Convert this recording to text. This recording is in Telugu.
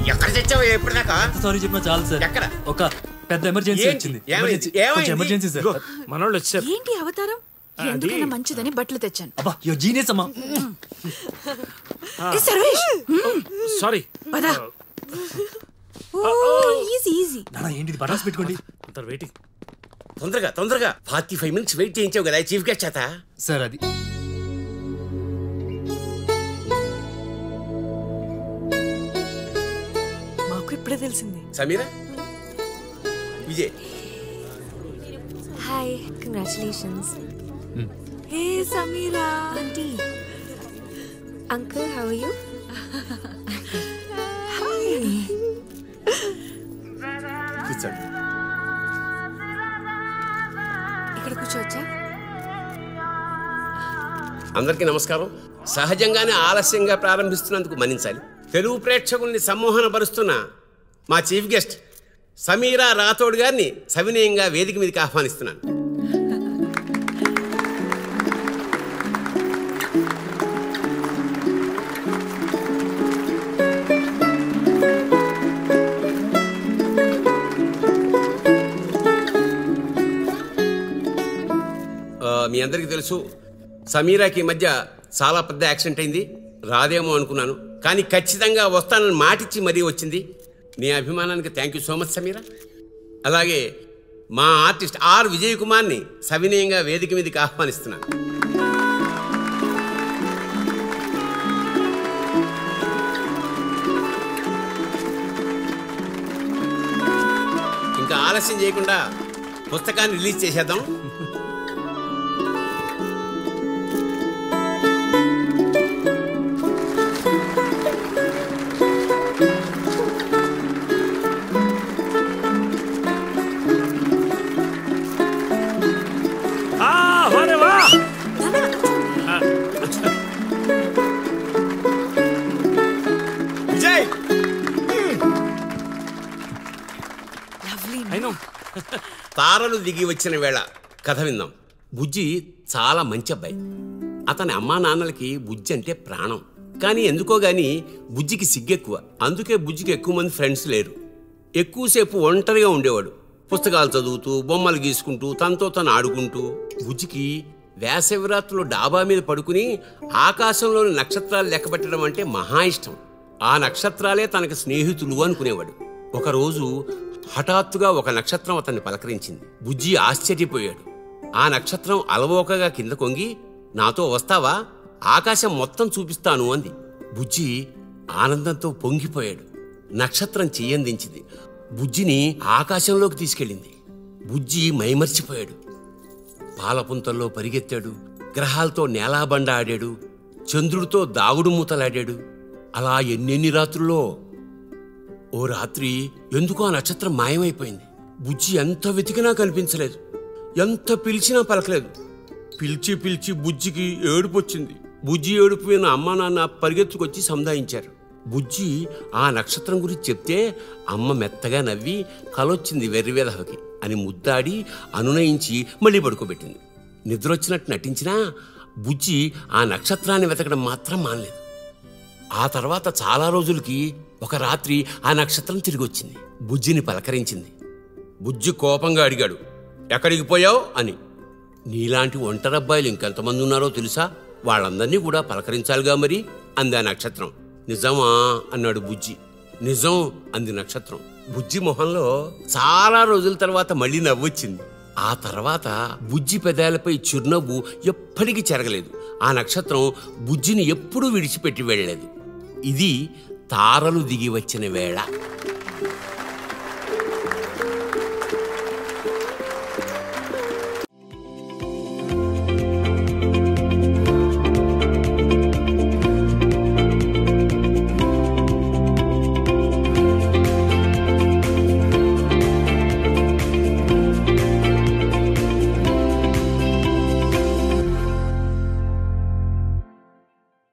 ఎక్కడ తెచ్చావు ఎప్పటిదాకా సారీ చెప్పిన చాలు సార్ ఎక్కడ? ఒక పెద్ద ఎమర్జెన్సీ ఏంటి? వచ్చింది ఏమైంది? ఎమర్జెన్సీ ఏమైంది? కొంచెం ఎమర్జెన్సీ సార్ ఇదిగో. మనోళ్ళు వచ్చారు ఏంటి అవతారం ఎందుకైనా మంచిదని బట్టలు తెచ్చాను అబ్బా యో జీనియస్ అమ్మా ఏ సర్వేష్ సారీ పదా ఓ ఈజీ ఈజీ నాన్న ఏంటి బటాస్ పెట్టుకోండి అంత వెయిటింగ్ తొందరగా తొందరగా ఫార్టీ ఫైవ్ మినిట్స్ వెయిట్ చేయించావు కదా చీఫ్ గెస్ట్ చేత సార్ అది మాకు ఇప్పుడే తెలిసింది Sameera Vijay Hi, congratulations. Hey Sameera Auntie. Uncle, how are you? కూర్చోండి ఇక్కడ కూర్చోవచ్చా అందరికీ నమస్కారం సహజంగానే ఆలస్యంగా ప్రారంభిస్తున్నందుకు మన్నించాలి తెలుగు ప్రేక్షకుల్ని సమ్మోహనపరుస్తున్న మా చీఫ్ గెస్ట్ సమీరా రాథోడ్ గారిని సవినయంగా వేదిక మీదకి ఆహ్వానిస్తున్నాను ఆ, మీ అందరికీ తెలుసు సమీరాకి ఈ మధ్య చాలా పెద్ద యాక్సిడెంట్ అయింది రాదేమో అనుకున్నాను కానీ ఖచ్చితంగా వస్తానని మాటిచ్చి మరీ వచ్చింది నీ అభిమానానికి thank you so much Samira అలాగే మా ఆర్టిస్ట్ ఆర్ విజయ్ కుమార్ని సవినయంగా వేదిక మీదకి ఆహ్వానిస్తున్నాను ఇంకా ఆలస్యం చేయకుండా పుస్తకాన్ని రిలీజ్ చేసేద్దాం ఆ వారే వా విజయ్ లవ్లీ అయినా తారలు దిగి వచ్చిన వేళ కథ విందాం బుజ్జి చాలా మంచి అబ్బాయి అతని అమ్మా నాన్నలకి బుజ్జి అంటే ప్రాణం కానీ ఎందుకో గాని బుజ్జికి సిగ్గెక్కువ అందుకే బుజ్జికి ఎక్కువ మంది ఫ్రెండ్స్ లేరు ఎక్కువసేపు ఒంటరిగా ఉండేవాడు పుస్తకాలు చదువుతూ బొమ్మలు గీసుకుంటూ తనతో తను ఆడుకుంటూ బుజ్జికి వేసవిరాత్రులు డాబా మీద పడుకుని ఆకాశంలోని నక్షత్రాలు లెక్కపెట్టడం అంటే మహా ఇష్టం ఆ నక్షత్రాలే తనకి స్నేహితులు అనుకునేవాడు ఒకరోజు హఠాత్తుగా ఒక నక్షత్రం అతన్ని పలకరించింది బుజ్జి ఆశ్చర్యపోయాడు ఆ నక్షత్రం అలవోకగా కింద కొంగి నాతో వస్తావా ఆకాశం మొత్తం చూపిస్తాను అంది బుజ్జి ఆనందంతో పొంగిపోయాడు నక్షత్రం చెయ్యందించింది బుజ్జిని ఆకాశంలోకి తీసుకెళ్ళింది బుజ్జి మైమర్చిపోయాడు పాలపుంతల్లో పరిగెత్తాడు గ్రహాలతో నేలాబండ ఆడాడు చంద్రుడితో దాగుడు మూతలాడాడు అలా ఎన్నెన్ని రాత్రుల్లో ఓ రాత్రి ఎందుకో ఆ నక్షత్రం మాయమైపోయింది బుజ్జి ఎంత వెతికినా కనిపించలేదు ఎంత పిలిచినా పలకలేదు పిలిచి పిలిచి బుజ్జికి ఏడుపు వచ్చింది బుజ్జి ఏడుపు విన్న అమ్మ నాన్న పరిగెత్తుకొచ్చి సముదాయించారు బుజ్జి ఆ నక్షత్రం గురించి చెప్తే అమ్మ మెత్తగా నవ్వి కలొచ్చింది వెర్రివేధవకి అని ముద్దాడి అనునయించి మళ్ళీ పడుకోబెట్టింది నిద్రొచ్చినట్టు నటించినా బుజ్జి ఆ నక్షత్రాన్ని వెతకడం మాత్రం మానలేదు ఆ తర్వాత చాలా రోజులకి ఒక రాత్రి ఆ నక్షత్రం తిరిగి వచ్చింది బుజ్జిని పలకరించింది బుజ్జి కోపంగా అడిగాడు ఎక్కడికి పోయావు అని నీలాంటి ఒంటరబ్బాయిలు ఇంకెంతమంది ఉన్నారో తెలుసా వాళ్ళందరినీ కూడా పలకరించాలిగా మరి అంది ఆ నక్షత్రం నిజమా అన్నాడు బుజ్జి నిజం అంది నక్షత్రం బుజ్జి మొహంలో చాలా రోజుల తర్వాత మళ్ళీ నవ్వొచ్చింది ఆ తర్వాత బుజ్జి పెదాలపై చిరునవ్వు ఎప్పటికీ చెరగలేదు ఆ నక్షత్రం బుజ్జిని ఎప్పుడూ విడిచిపెట్టి వెళ్ళలేదు ఇది తారలు దిగి వచ్చిన వేళ